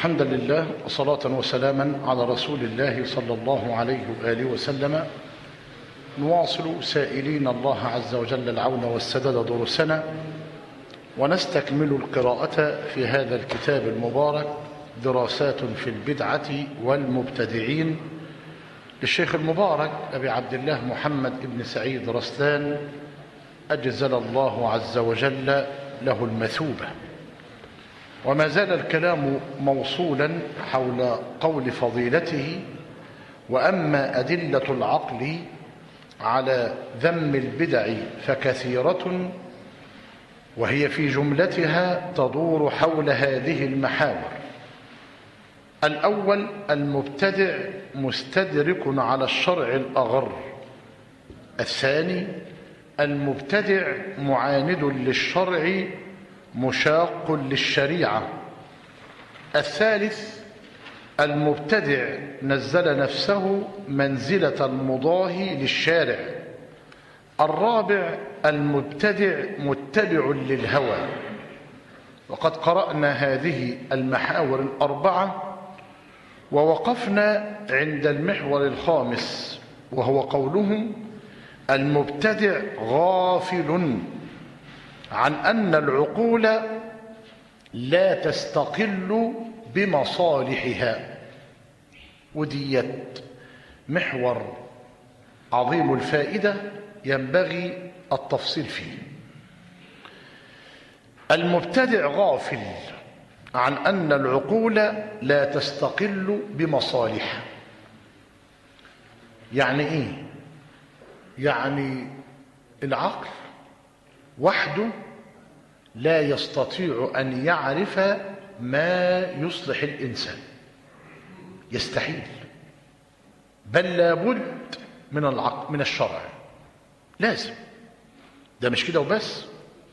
حمدا لله وصلاة وسلاما على رسول الله صلى الله عليه وآله وسلم نواصل سائلين الله عز وجل العون والسداد دروسنا ونستكمل القراءة في هذا الكتاب المبارك دراسات في البدعة والمبتدعين للشيخ المبارك أبي عبد الله محمد بن سعيد رسلان أجزل الله عز وجل له المثوبة وما زال الكلام موصولا حول قول فضيلته وأما أدلة العقل على ذم البدع فكثيرة وهي في جملتها تدور حول هذه المحاور الأول المبتدع مستدرك على الشرع الأغر الثاني المبتدع معاند للشرع مشاق للشريعة الثالث المبتدع نزل نفسه منزلة المضاهي للشارع الرابع المبتدع متبع للهوى وقد قرأنا هذه المحاور الأربعة ووقفنا عند المحور الخامس وهو قولهم المبتدع غافل عن أن العقول لا تستقل بمصالحها وديت محور عظيم الفائدة ينبغي التفصيل فيه المبتدع غافل عن أن العقول لا تستقل بمصالحها يعني إيه؟ يعني العقل وحده لا يستطيع أن يعرف ما يصلح الإنسان يستحيل بل لابد من العقل من الشرع لازم ده مش كده وبس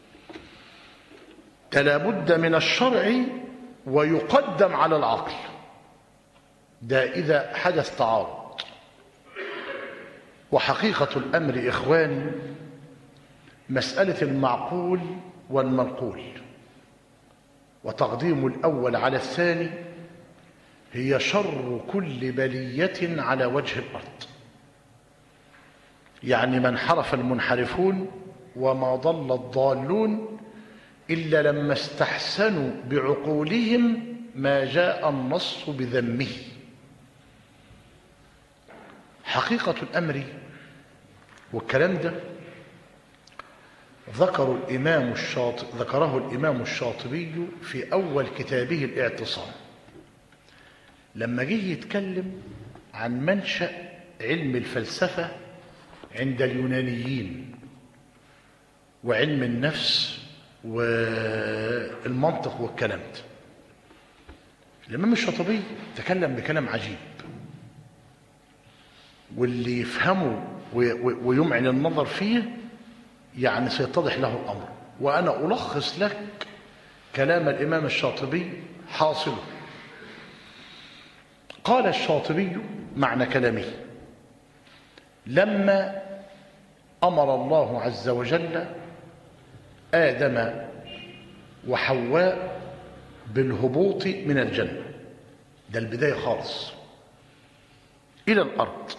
ده لابد من الشرع ويقدم على العقل ده إذا حدث تعارض وحقيقة الأمر إخواني مسألة المعقول والمنقول وتقديم الأول على الثاني هي شر كل بلية على وجه الأرض يعني من حرف المنحرفون وما ضل الضالون إلا لما استحسنوا بعقولهم ما جاء النص بذمه حقيقة الأمر والكلام ده ذكر الإمام الشاطئ ذكره الإمام الشاطبي في أول كتابه الاعتصام لما جه يتكلم عن منشأ علم الفلسفة عند اليونانيين وعلم النفس والمنطق والكلام ده الإمام الشاطبي تكلم بكلام عجيب واللي يفهمه ويمعن النظر فيه يعني سيتضح له الأمر وأنا ألخص لك كلام الإمام الشاطبي حاصله قال الشاطبي معنى كلامه لما أمر الله عز وجل آدم وحواء بالهبوط من الجنة ده البداية خالص إلى الأرض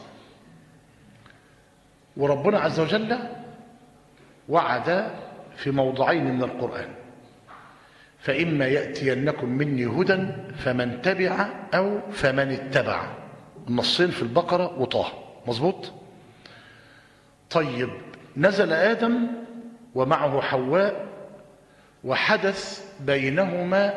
وربنا عز وجل وعد في موضعين من القرآن فإما يأتينكم مني هدى فمن تبع أو فمن اتبع النصين في البقرة وطه مظبوط طيب نزل آدم ومعه حواء وحدث بينهما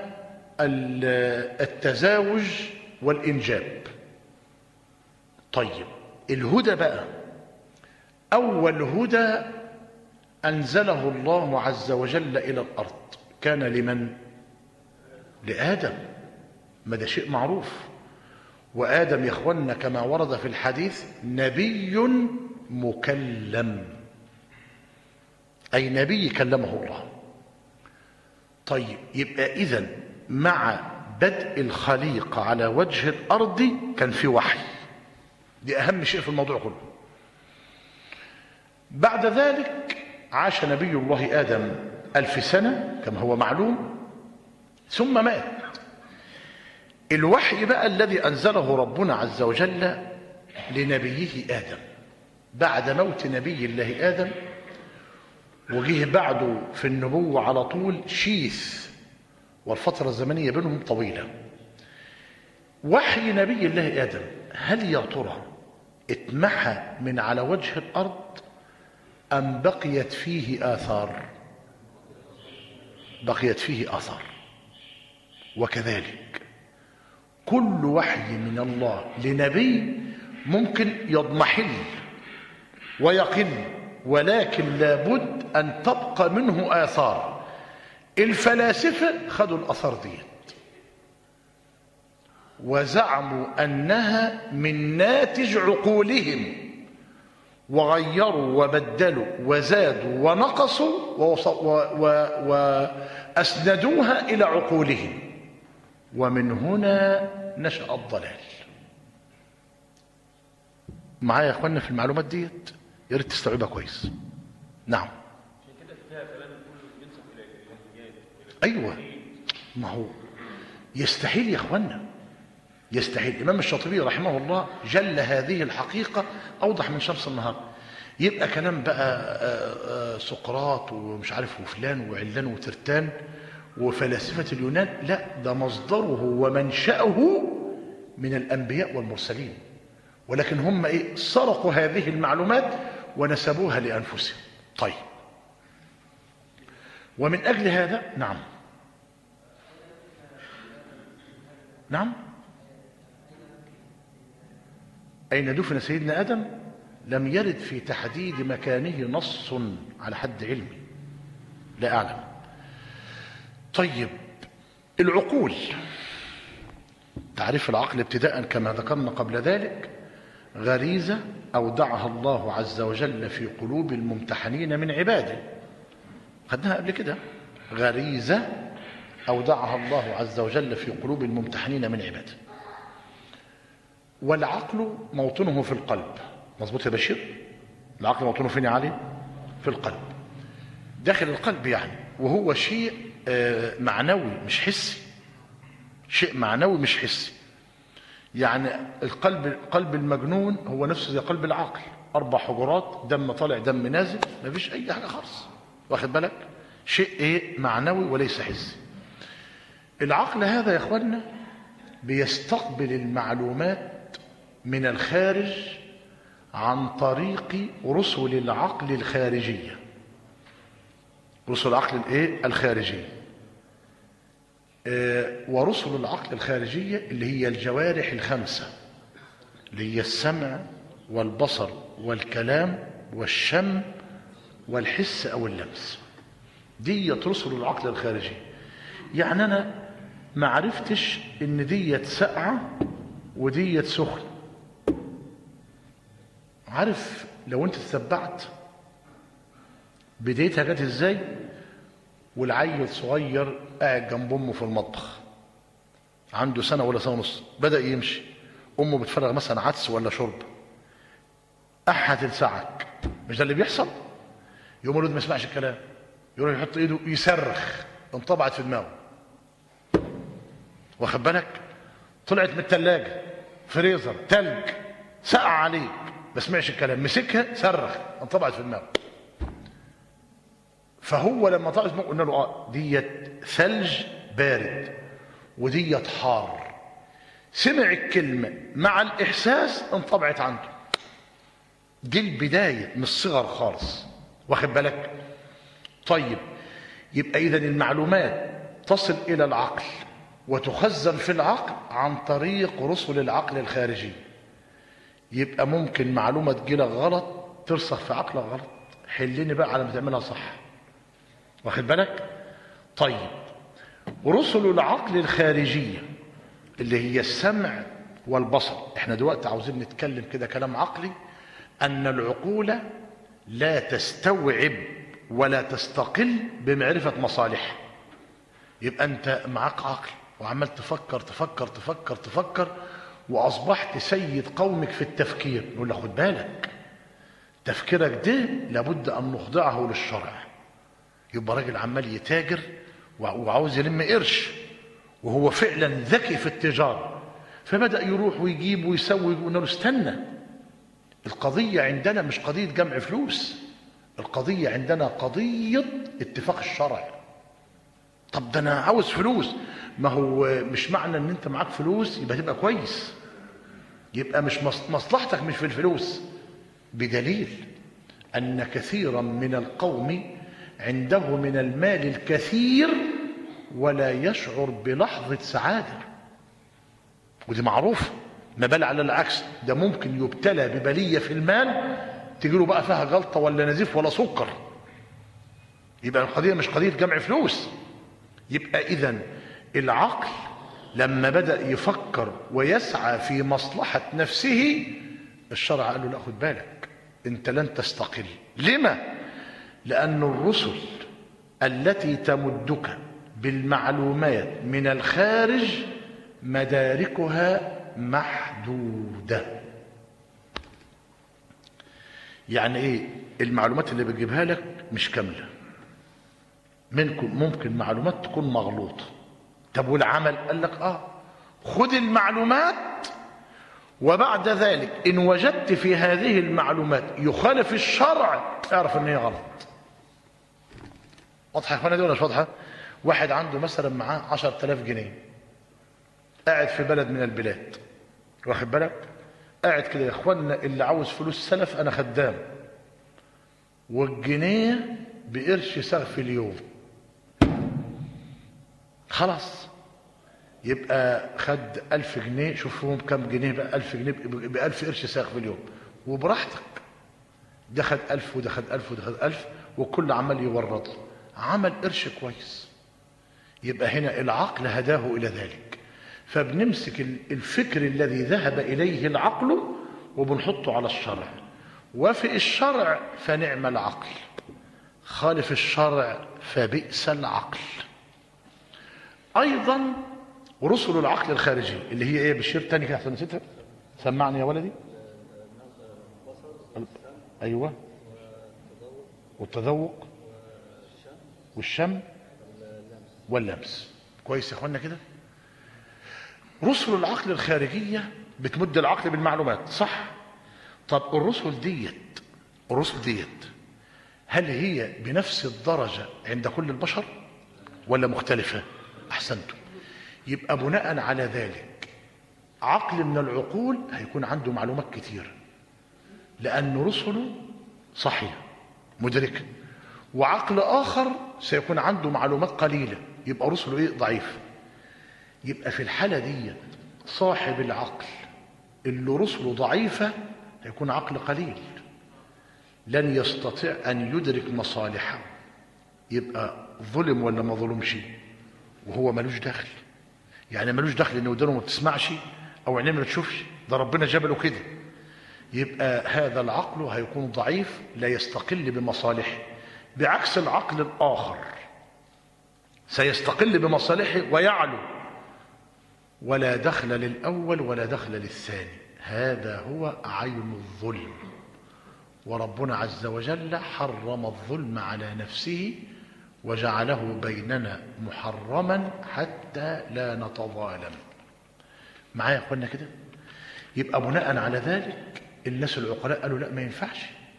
التزاوج والإنجاب طيب الهدى بقى أول هدى أنزله الله عز وجل إلى الأرض كان لمن؟ لآدم ما ده شيء معروف وآدم يا إخوانا كما ورد في الحديث نبي مكلم أي نبي كلمه الله طيب يبقى إذن مع بدء الخليقة على وجه الأرض كان في وحي دي أهم شيء في الموضوع كله بعد ذلك عاش نبي الله آدم ألف سنة كما هو معلوم ثم مات الوحي بقى الذي أنزله ربنا عز وجل لنبيه آدم بعد موت نبي الله آدم وجيه بعده في النبوة على طول شيث والفترة الزمنية بينهم طويلة وحي نبي الله آدم هل يا ترى اتمحى من على وجه الأرض أم بقيت فيه آثار بقيت فيه آثار وكذلك كل وحي من الله لنبي ممكن يضمحل ويقل ولكن لابد أن تبقى منه آثار الفلاسفة خدوا الأثار ديت وزعموا أنها من ناتج عقولهم وغيروا وبدلوا وزادوا ونقصوا وأسندوها إلى عقولهم ومن هنا نشأ الضلال معايا يا اخوانا في المعلومات ديت يا ريت تستوعبها كويس نعم ايوه ما هو يستحيل يا اخوانا يستحيل الامام الشاطبي رحمه الله جل هذه الحقيقه اوضح من شمس النهار يبقى كلام بقى سقراط ومش عارف وفلان وعلان وترتان وفلاسفه اليونان لا ده مصدره ومنشاه من الانبياء والمرسلين ولكن هم ايه سرقوا هذه المعلومات ونسبوها لانفسهم طيب ومن اجل هذا نعم نعم اين دفن سيدنا ادم لم يرد في تحديد مكانه نص على حد علمي لا اعلم طيب العقول تعريف العقل ابتداء كما ذكرنا قبل ذلك غريزة أودعها الله عز وجل في قلوب الممتحنين من عباده خدناها قبل كده غريزة أودعها الله عز وجل في قلوب الممتحنين من عباده والعقل موطنه في القلب مظبوط يا بشير العقل موطنه فين يا علي في القلب داخل القلب يعني وهو شيء معنوي مش حسي شيء معنوي مش حسي يعني القلب قلب المجنون هو نفسه زي قلب العقل اربع حجرات دم طالع دم نازل مفيش اي حاجه خالص واخد بالك شيء ايه معنوي وليس حسي العقل هذا يا اخوانا بيستقبل المعلومات من الخارج عن طريق رسل العقل الخارجيه رسل العقل الايه الخارجيه ورسل العقل الخارجية اللي هي الجوارح الخمسة اللي هي السمع والبصر والكلام والشم والحس أو اللمس دي رسل العقل الخارجي يعني أنا ما عرفتش إن ديت ساقعة وديت سخن عارف لو أنت تتبعت بدايتها جت إزاي والعيل صغير قاعد جنب امه في المطبخ عنده سنه ولا سنه ونص بدا يمشي امه بتفرغ مثلا عدس ولا شرب اح هتلسعك مش ده اللي بيحصل يقوم الولد ما يسمعش الكلام يروح يحط ايده يصرخ انطبعت في دماغه واخد بالك طلعت من الثلاجه فريزر تلج سقع عليك ما سمعش الكلام مسكها صرخ انطبعت في دماغه فهو لما طلعت دماغه قلنا له اه ديت ثلج بارد وديت حار سمع الكلمه مع الاحساس انطبعت عنده دي البدايه من الصغر خالص واخد بالك طيب يبقى اذا المعلومات تصل الى العقل وتخزن في العقل عن طريق رسل العقل الخارجي يبقى ممكن معلومه تجيلك غلط ترسخ في عقلك غلط حلني بقى على ما تعملها صح واخد بالك طيب رسل العقل الخارجيه اللي هي السمع والبصر احنا دلوقتي عاوزين نتكلم كده كلام عقلي ان العقول لا تستوعب ولا تستقل بمعرفه مصالحها يبقى انت معاك عقل وعمال تفكر تفكر تفكر تفكر واصبحت سيد قومك في التفكير نقول له خد بالك تفكيرك ده لابد ان نخضعه للشرع يبقى راجل عمال يتاجر وعاوز يلم قرش وهو فعلا ذكي في التجارة فبدأ يروح ويجيب ويسوي ويقول له استنى القضية عندنا مش قضية جمع فلوس القضية عندنا قضية اتفاق الشرع طب ده انا عاوز فلوس ما هو مش معنى ان انت معاك فلوس يبقى تبقى كويس يبقى مش مص- مصلحتك مش في الفلوس بدليل ان كثيرا من القوم عنده من المال الكثير ولا يشعر بلحظة سعادة ودي معروفة ما بل على العكس ده ممكن يبتلى ببلية في المال تجيله بقى فيها غلطة ولا نزيف ولا سكر يبقى القضية مش قضية جمع فلوس يبقى إذا العقل لما بدأ يفكر ويسعى في مصلحة نفسه الشرع قال له لا خد بالك انت لن تستقل لما لأن الرسل التي تمدك بالمعلومات من الخارج مداركها محدودة يعني ايه المعلومات اللي بتجيبها لك مش كامله منكم ممكن معلومات تكون مغلوطة طب والعمل قال لك اه خذ المعلومات وبعد ذلك ان وجدت في هذه المعلومات يخالف الشرع اعرف ان هي غلط واضحه يا اخوانا دي ولا مش واضحه واحد عنده مثلا معاه 10000 جنيه قاعد في بلد من البلاد واخد بالك قاعد كده يا اخوانا اللي عاوز فلوس سلف انا خدام والجنيه بقرش سغ في اليوم خلاص يبقى خد ألف جنيه شوف فيهم كم جنيه بقى ألف جنيه بألف قرش ساغ في اليوم وبراحتك ده خد ألف وده خد ألف وده خد ألف وكل عمال يورط له. عمل قرش كويس يبقى هنا العقل هداه إلى ذلك فبنمسك ال- الفكر الذي ذهب إليه العقل وبنحطه على الشرع وفي الشرع فنعم العقل خالف الشرع فبئس العقل ايضا رسل العقل الخارجي اللي هي ايه بالشير تاني كده احسن نسيتها سمعني يا ولدي ايوه والتذوق والشم واللمس كويس يا اخوانا كده رسل العقل الخارجيه بتمد العقل بالمعلومات صح طب الرسل ديت الرسل ديت هل هي بنفس الدرجة عند كل البشر ولا مختلفة أحسنتم يبقى بناء على ذلك عقل من العقول هيكون عنده معلومات كتير لأن رسله صحيح مدركة وعقل آخر سيكون عنده معلومات قليلة يبقى رسله إيه ضعيف يبقى في الحالة دي صاحب العقل اللي رسله ضعيفة هيكون عقل قليل لن يستطيع أن يدرك مصالحه يبقى ظلم ولا ما ظلمش وهو ملوش دخل يعني ملوش دخل ان ودانه ما بتسمعش او عينيه ما تشوفش ده ربنا جبله كده يبقى هذا العقل هيكون ضعيف لا يستقل بمصالحه بعكس العقل الآخر سيستقل بمصالحه ويعلو ولا دخل للأول ولا دخل للثاني هذا هو عين الظلم وربنا عز وجل حرم الظلم على نفسه وجعله بيننا محرما حتى لا نتظالم معايا يا اخوانا كده يبقى بناء على ذلك الناس العقلاء قالوا لا ما ينفعش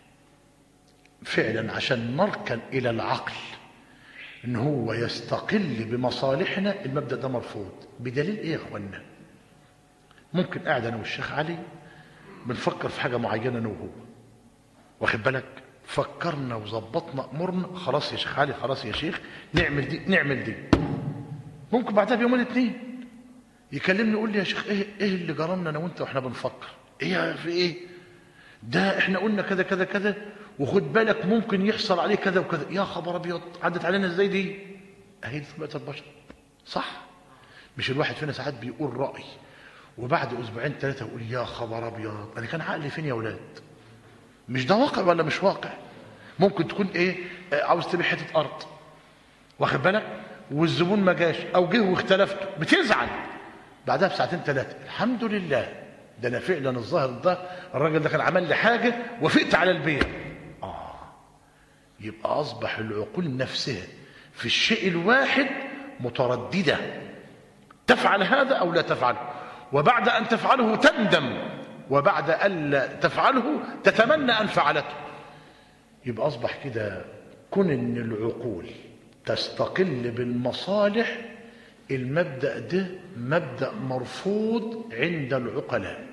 فعلا عشان نركن الى العقل ان هو يستقل بمصالحنا المبدا ده مرفوض بدليل ايه يا اخوانا ممكن قاعد انا والشيخ علي بنفكر في حاجه معينه انا وهو واخد بالك فكرنا وظبطنا امورنا خلاص يا شيخ علي خلاص يا شيخ نعمل دي نعمل دي ممكن بعدها بيومين اتنين يكلمني يقول لي يا شيخ ايه ايه اللي جرالنا انا وانت واحنا بنفكر ايه في ايه ده احنا قلنا كذا كذا كذا وخد بالك ممكن يحصل عليه كذا وكذا يا خبر ابيض عدت علينا ازاي دي اهي دي طبيعه البشر صح مش الواحد فينا ساعات بيقول راي وبعد اسبوعين ثلاثه يقول يا خبر ابيض انا كان عقلي فين يا اولاد مش ده واقع ولا مش واقع ممكن تكون ايه آه، عاوز تبيع حته ارض واخد بالك والزبون ما جاش او جه واختلفتوا بتزعل بعدها بساعتين ثلاثه الحمد لله ده انا فعلا الظاهر ده الراجل ده كان عمل لي حاجه وافقت على البيع اه يبقى اصبح العقول نفسها في الشيء الواحد متردده تفعل هذا أو لا تفعله وبعد أن تفعله تندم وبعد ألا تفعله تتمنى أن فعلته يبقى أصبح كده كن إن العقول تستقل بالمصالح المبدأ ده مبدأ مرفوض عند العقلاء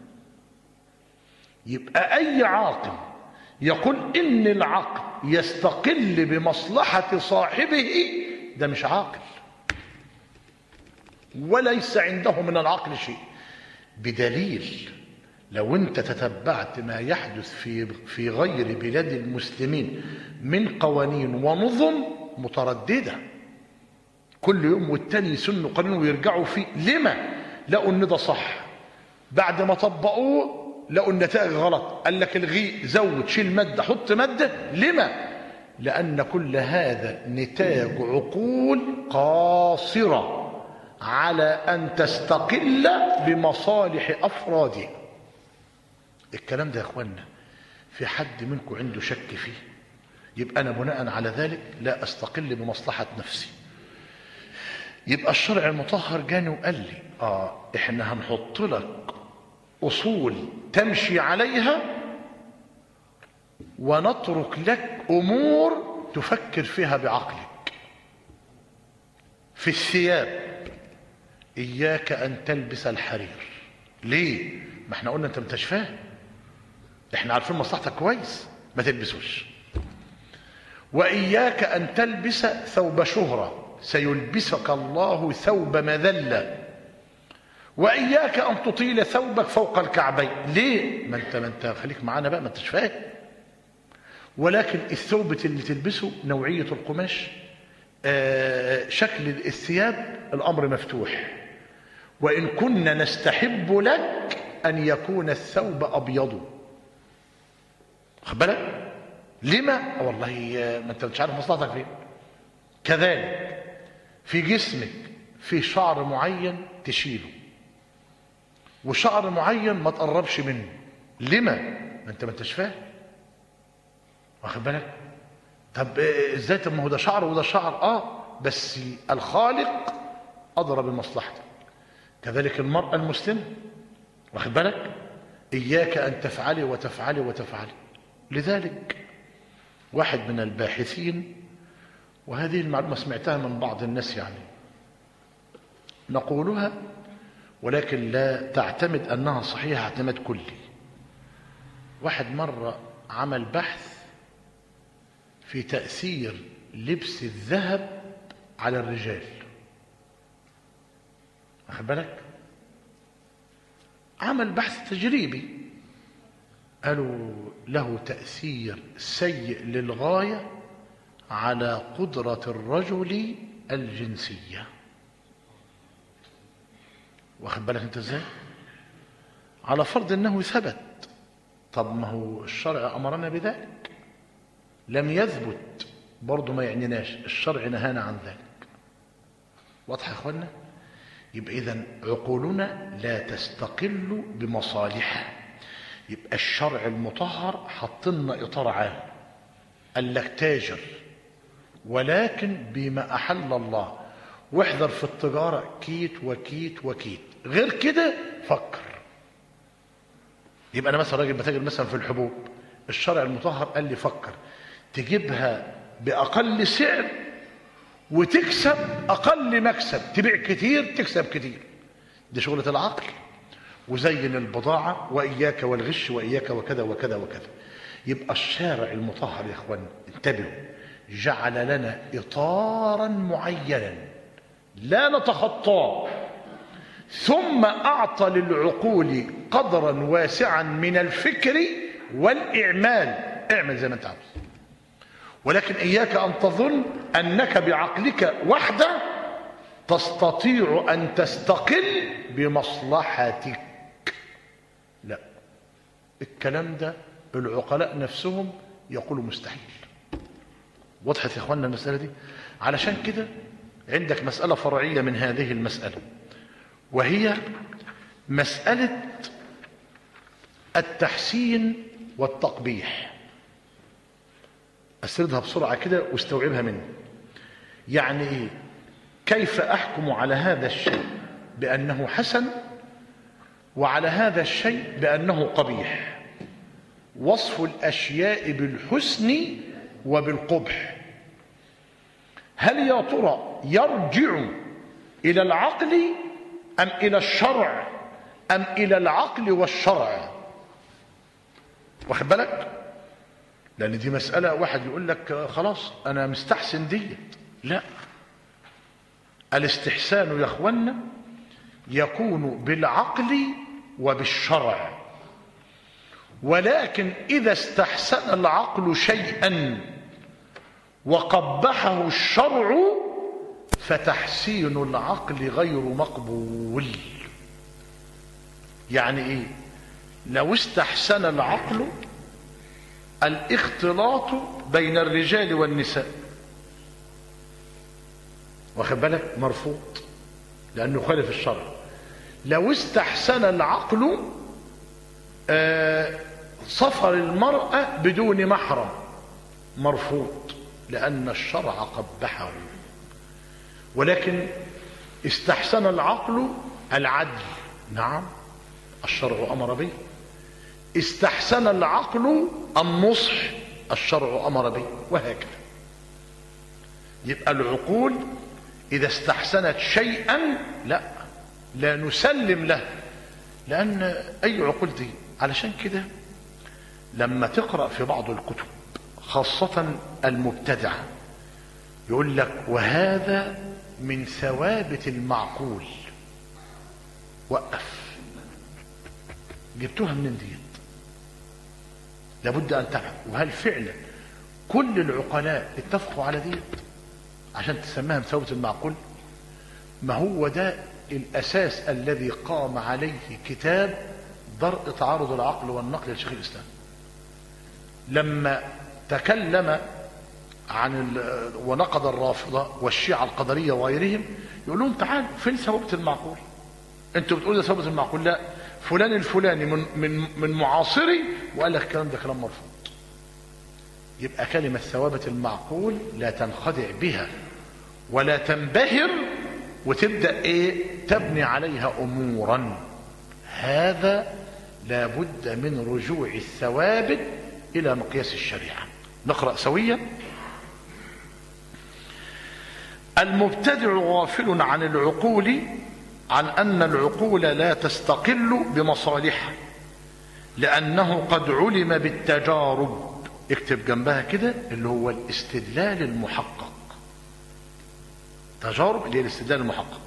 يبقى أي عاقل يقول إن العقل يستقل بمصلحة صاحبه ده مش عاقل وليس عنده من العقل شيء بدليل لو انت تتبعت ما يحدث في في غير بلاد المسلمين من قوانين ونظم متردده كل يوم والتاني يسنوا قانون ويرجعوا فيه لما لقوا ان ده صح بعد ما طبقوه لقوا النتائج غلط قال لك الغي زود شيل ماده حط ماده لما لان كل هذا نتاج عقول قاصره على ان تستقل بمصالح افرادها الكلام ده يا اخوانا في حد منكم عنده شك فيه يبقى انا بناء على ذلك لا استقل بمصلحه نفسي يبقى الشرع المطهر جاني وقال لي اه احنا هنحط لك اصول تمشي عليها ونترك لك امور تفكر فيها بعقلك في الثياب اياك ان تلبس الحرير ليه ما احنا قلنا انت ما انتش فاهم احنا عارفين مصلحتك كويس ما تلبسوش واياك ان تلبس ثوب شهره سيلبسك الله ثوب مذله واياك ان تطيل ثوبك فوق الكعبين ليه ما انت ما انت خليك معانا بقى ما انتش فاهم ولكن الثوب اللي تلبسه نوعيه القماش آه شكل الثياب الامر مفتوح وان كنا نستحب لك ان يكون الثوب ابيض خد بالك لما والله ما انت مش عارف مصلحتك فين كذلك في جسمك في شعر معين تشيله وشعر معين ما تقربش منه لما ما انت ما انتش فاهم واخد بالك طب ازاي طب ما هو ده شعر وده شعر اه بس الخالق ادرى بمصلحتك كذلك المراه المسلمه واخد بالك اياك ان تفعلي وتفعلي وتفعلي لذلك واحد من الباحثين وهذه المعلومة سمعتها من بعض الناس يعني نقولها ولكن لا تعتمد أنها صحيحة اعتماد كلي واحد مرة عمل بحث في تأثير لبس الذهب على الرجال واخد بالك عمل بحث تجريبي قالوا له تأثير سيء للغاية على قدرة الرجل الجنسية واخد بالك انت ازاي على فرض انه ثبت طب ما هو الشرع امرنا بذلك لم يثبت برضه ما يعنيناش الشرع نهانا عن ذلك واضح يا اخوانا يبقى اذا عقولنا لا تستقل بمصالحها يبقى الشرع المطهر حط لنا اطار عام قال لك تاجر ولكن بما احل الله واحذر في التجاره كيت وكيت وكيت غير كده فكر يبقى انا مثلا راجل بتاجر مثلا في الحبوب الشرع المطهر قال لي فكر تجيبها باقل سعر وتكسب اقل مكسب تبيع كتير تكسب كتير دي شغله العقل وزين البضاعة وإياك والغش وإياك وكذا وكذا وكذا يبقى الشارع المطهر يا اخوان انتبهوا جعل لنا إطارا معينا لا نتخطاه ثم أعطى للعقول قدرا واسعا من الفكر والإعمال اعمل زي ما انت عاوز ولكن إياك أن تظن أنك بعقلك وحده تستطيع أن تستقل بمصلحتك لا الكلام ده العقلاء نفسهم يقولوا مستحيل وضحت يا اخوانا المسألة دي علشان كده عندك مسألة فرعية من هذه المسألة وهي مسألة التحسين والتقبيح أسردها بسرعة كده واستوعبها مني يعني إيه كيف أحكم على هذا الشيء بأنه حسن وعلى هذا الشيء بأنه قبيح وصف الأشياء بالحسن وبالقبح هل يا ترى يرجع إلى العقل أم إلى الشرع أم إلى العقل والشرع واخد بالك لأن دي مسألة واحد يقول لك خلاص أنا مستحسن دي لا الاستحسان يا اخوانا يكون بالعقل وبالشرع ولكن إذا استحسن العقل شيئا وقبحه الشرع فتحسين العقل غير مقبول يعني ايه لو استحسن العقل الاختلاط بين الرجال والنساء واخد بالك مرفوض لانه خالف الشرع لو استحسن العقل آه سفر المرأة بدون محرم مرفوض لأن الشرع قبحه ولكن استحسن العقل العدل نعم الشرع أمر به استحسن العقل النصح الشرع أمر به وهكذا يبقى العقول إذا استحسنت شيئا لا لا نسلم له لأن أي عقول دي علشان كده لما تقرأ في بعض الكتب خاصة المبتدعة يقول لك وهذا من ثوابت المعقول وقف جبتوها منين ديت لابد ان تعلم وهل فعلا كل العقلاء اتفقوا على ديت عشان تسميها بثوابت المعقول ما هو ده الاساس الذي قام عليه كتاب درء تعارض العقل والنقل لشيخ الاسلام لما تكلم عن ونقد الرافضه والشيعه القدريه وغيرهم يقول لهم تعالوا فين ثوابت المعقول انتوا بتقولوا ده ثوابت المعقول لا فلان الفلاني من من من معاصري وقال لك الكلام ده كلام مرفوض يبقى كلمه ثوابت المعقول لا تنخدع بها ولا تنبهر وتبدا ايه تبني عليها امورا هذا لابد من رجوع الثوابت الى مقياس الشريعه نقرا سويا المبتدع غافل عن العقول عن ان العقول لا تستقل بمصالحها لانه قد علم بالتجارب اكتب جنبها كده اللي هو الاستدلال المحقق تجارب اللي هي الاستدلال المحقق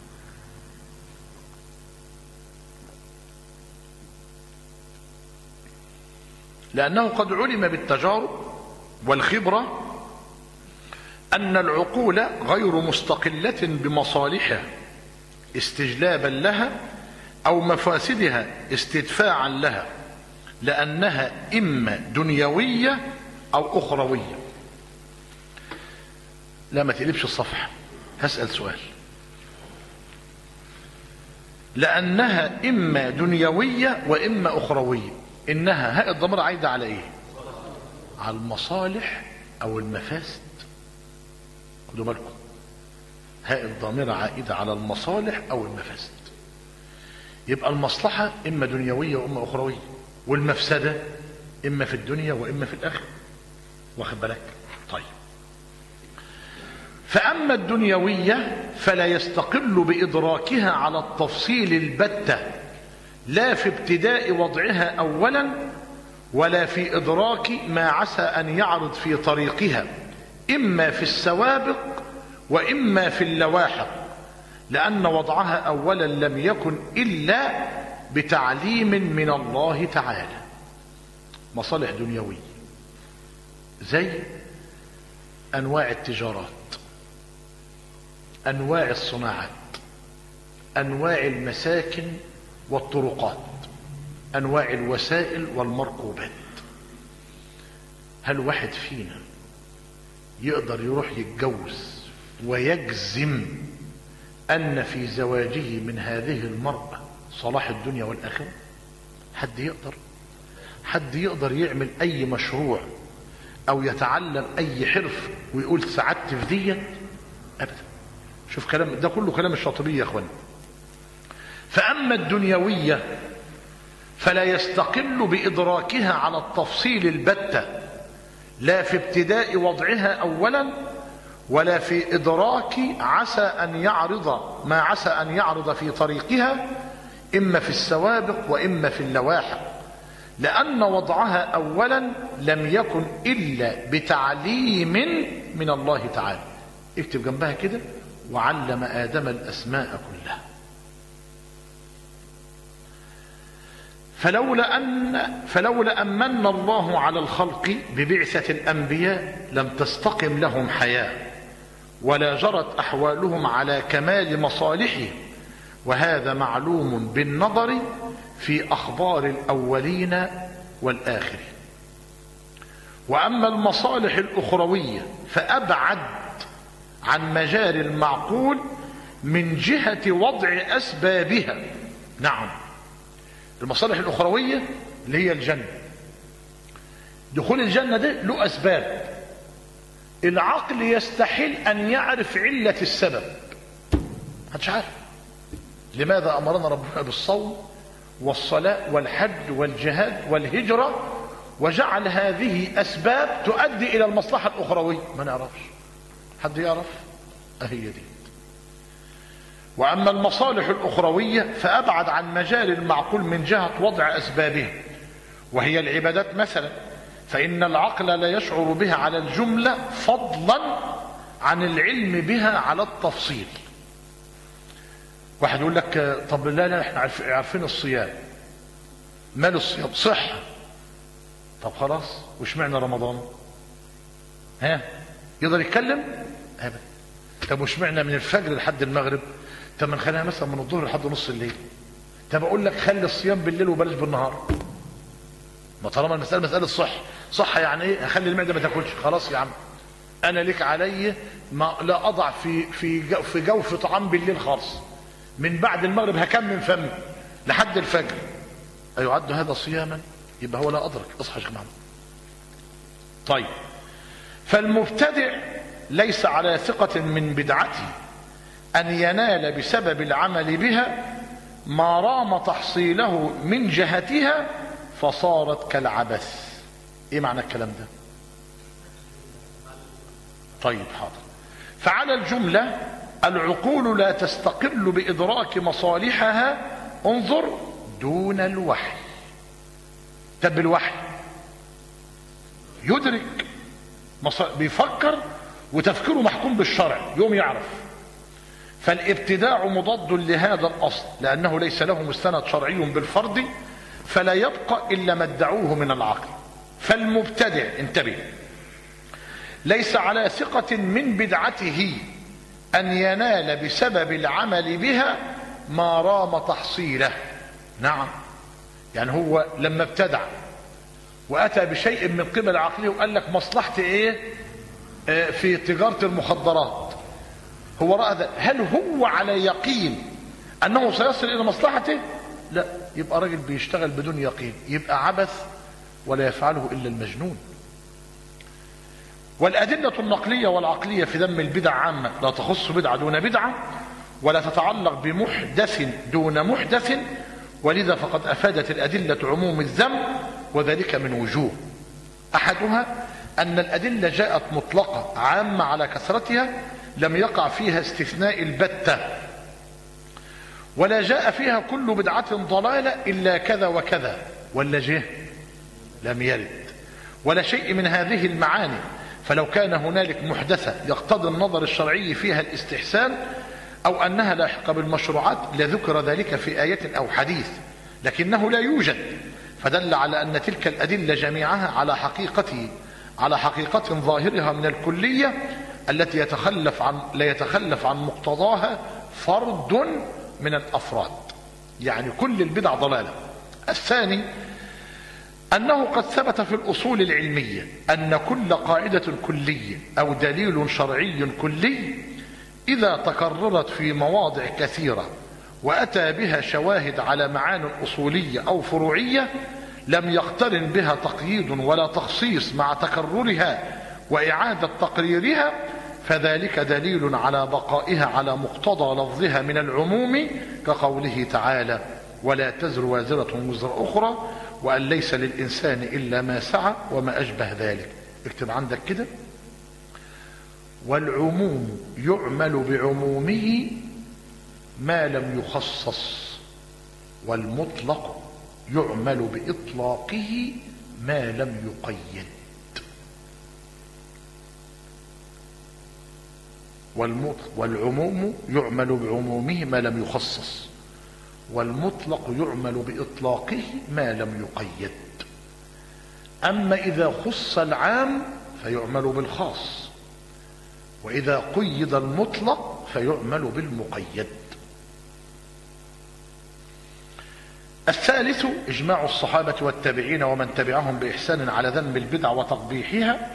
لأنه قد علم بالتجارب والخبرة أن العقول غير مستقلة بمصالحها استجلابا لها أو مفاسدها استدفاعا لها لأنها إما دنيوية أو أخروية لا ما تقلبش الصفحة هسأل سؤال لأنها إما دنيوية وإما أخروية إنها هاء الضمير عايدة على إيه؟ على المصالح أو المفاسد خدوا بالكم هاء الضمير عائدة على المصالح أو المفاسد يبقى المصلحة إما دنيوية وإما أخروية والمفسدة إما في الدنيا وإما في الآخرة واخد بالك طيب فأما الدنيوية فلا يستقل بإدراكها على التفصيل البتة لا في ابتداء وضعها أولا ولا في إدراك ما عسى أن يعرض في طريقها إما في السوابق وإما في اللواحق لأن وضعها أولا لم يكن إلا بتعليم من الله تعالى مصالح دنيوية زي أنواع التجارات أنواع الصناعات أنواع المساكن والطرقات أنواع الوسائل والمركوبات هل واحد فينا يقدر يروح يتجوز ويجزم أن في زواجه من هذه المرأة صلاح الدنيا والآخرة حد يقدر حد يقدر يعمل أي مشروع أو يتعلم أي حرف ويقول سعدت في دي أبدا شوف كلام ده كله كلام الشاطبية يا أخوان فأما الدنيوية فلا يستقل بإدراكها على التفصيل البتة لا في ابتداء وضعها أولا ولا في إدراك عسى أن يعرض ما عسى أن يعرض في طريقها إما في السوابق وإما في اللواحق لأن وضعها أولا لم يكن إلا بتعليم من الله تعالى اكتب جنبها كده وعلم آدم الأسماء كلها فلولا أن فلولا أن من الله على الخلق ببعثة الأنبياء لم تستقم لهم حياة ولا جرت أحوالهم على كمال مصالحهم وهذا معلوم بالنظر في أخبار الأولين والآخرين وأما المصالح الأخروية فأبعد عن مجال المعقول من جهة وضع أسبابها نعم المصالح الأخروية اللي هي الجنة دخول الجنة ده له أسباب العقل يستحيل أن يعرف علة السبب محدش عارف لماذا أمرنا ربنا بالصوم والصلاة والحج والجهاد والهجرة وجعل هذه أسباب تؤدي إلى المصلحة الأخروية ما نعرفش حد يعرف أهي دي وأما المصالح الأخروية فأبعد عن مجال المعقول من جهة وضع أسبابها وهي العبادات مثلا فإن العقل لا يشعر بها على الجملة فضلا عن العلم بها على التفصيل واحد يقول لك طب لا لا احنا عارفين الصيام مال الصيام صحة طب خلاص وش معنى رمضان ها يقدر يتكلم ابدا طب وش معنى من الفجر لحد المغرب طب ما نخليها مثلا من الظهر لحد نص الليل طب اقول لك خلي الصيام بالليل وبلاش بالنهار ما طالما المساله مساله صح صح يعني ايه اخلي المعده ما تاكلش خلاص يا عم انا لك علي ما لا اضع في في في جوف طعام بالليل خالص من بعد المغرب هكمل فمي لحد الفجر أيعد هذا صياما يبقى هو لا أدرك اصحى يا جماعة طيب فالمبتدع ليس على ثقة من بدعته أن ينال بسبب العمل بها ما رام تحصيله من جهتها فصارت كالعبث ايه معنى الكلام ده طيب حاضر فعلى الجملة العقول لا تستقل بإدراك مصالحها انظر دون الوحي طب الوحي يدرك بيفكر وتفكيره محكوم بالشرع يوم يعرف فالابتداع مضاد لهذا الأصل لأنه ليس له مستند شرعي بالفرض فلا يبقى إلا ما ادعوه من العقل فالمبتدع انتبه ليس على ثقة من بدعته أن ينال بسبب العمل بها ما رام تحصيله نعم يعني هو لما ابتدع وأتى بشيء من قبل عقله وقال لك مصلحتي إيه آه في تجارة المخدرات هو رأى ذلك هل هو على يقين أنه سيصل إلى مصلحته لا يبقى راجل بيشتغل بدون يقين يبقى عبث ولا يفعله إلا المجنون والأدلة النقلية والعقلية في ذم البدع عامة لا تخص بدعة دون بدعة ولا تتعلق بمحدث دون محدث ولذا فقد أفادت الأدلة عموم الذم وذلك من وجوه أحدها أن الأدلة جاءت مطلقة عامة على كثرتها لم يقع فيها استثناء البتة ولا جاء فيها كل بدعة ضلالة إلا كذا وكذا ولا جه لم يرد ولا شيء من هذه المعاني فلو كان هنالك محدثة يقتضي النظر الشرعي فيها الاستحسان أو أنها لاحقة بالمشروعات لذكر ذلك في آية أو حديث لكنه لا يوجد فدل على أن تلك الأدلة جميعها على حقيقته على حقيقة ظاهرها من الكلية التي يتخلف عن لا يتخلف عن مقتضاها فرد من الأفراد يعني كل البدع ضلالة الثاني أنه قد ثبت في الأصول العلمية أن كل قاعدة كلية أو دليل شرعي كلي إذا تكررت في مواضع كثيرة وأتى بها شواهد على معان أصولية أو فروعية لم يقترن بها تقييد ولا تخصيص مع تكررها وإعادة تقريرها فذلك دليل على بقائها على مقتضى لفظها من العموم كقوله تعالى ولا تزر وازرة وزر أخرى وأن ليس للإنسان إلا ما سعى وما أشبه ذلك اكتب عندك كده والعموم يعمل بعمومه ما لم يخصص والمطلق يعمل بإطلاقه ما لم يقيد والعموم يعمل بعمومه ما لم يخصص والمطلق يعمل بإطلاقه ما لم يقيد أما إذا خص العام فيعمل بالخاص وإذا قيد المطلق فيعمل بالمقيد الثالث إجماع الصحابة والتابعين ومن تبعهم بإحسان على ذنب البدع وتقبيحها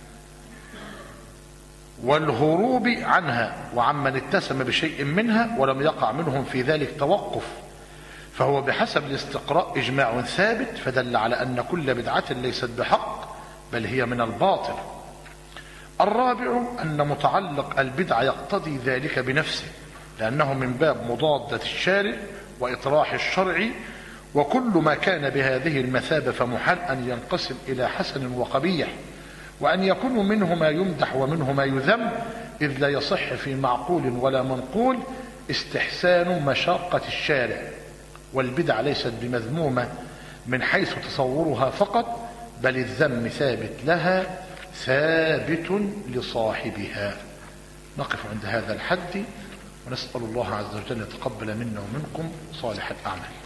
والهروب عنها وعمن اتسم بشيء منها ولم يقع منهم في ذلك توقف فهو بحسب الاستقراء إجماع ثابت فدل على أن كل بدعة ليست بحق بل هي من الباطل الرابع أن متعلق البدعة يقتضي ذلك بنفسه لأنه من باب مضادة الشارع وإطراح الشرع وكل ما كان بهذه المثابة فمحال أن ينقسم إلى حسن وقبيح وأن يكون منه ما يمدح ومنه ما يذم إذ لا يصح في معقول ولا منقول استحسان مشاقة الشارع والبدع ليست بمذمومة من حيث تصورها فقط بل الذم ثابت لها ثابت لصاحبها نقف عند هذا الحد ونسأل الله عز وجل يتقبل منا ومنكم صالح الأعمال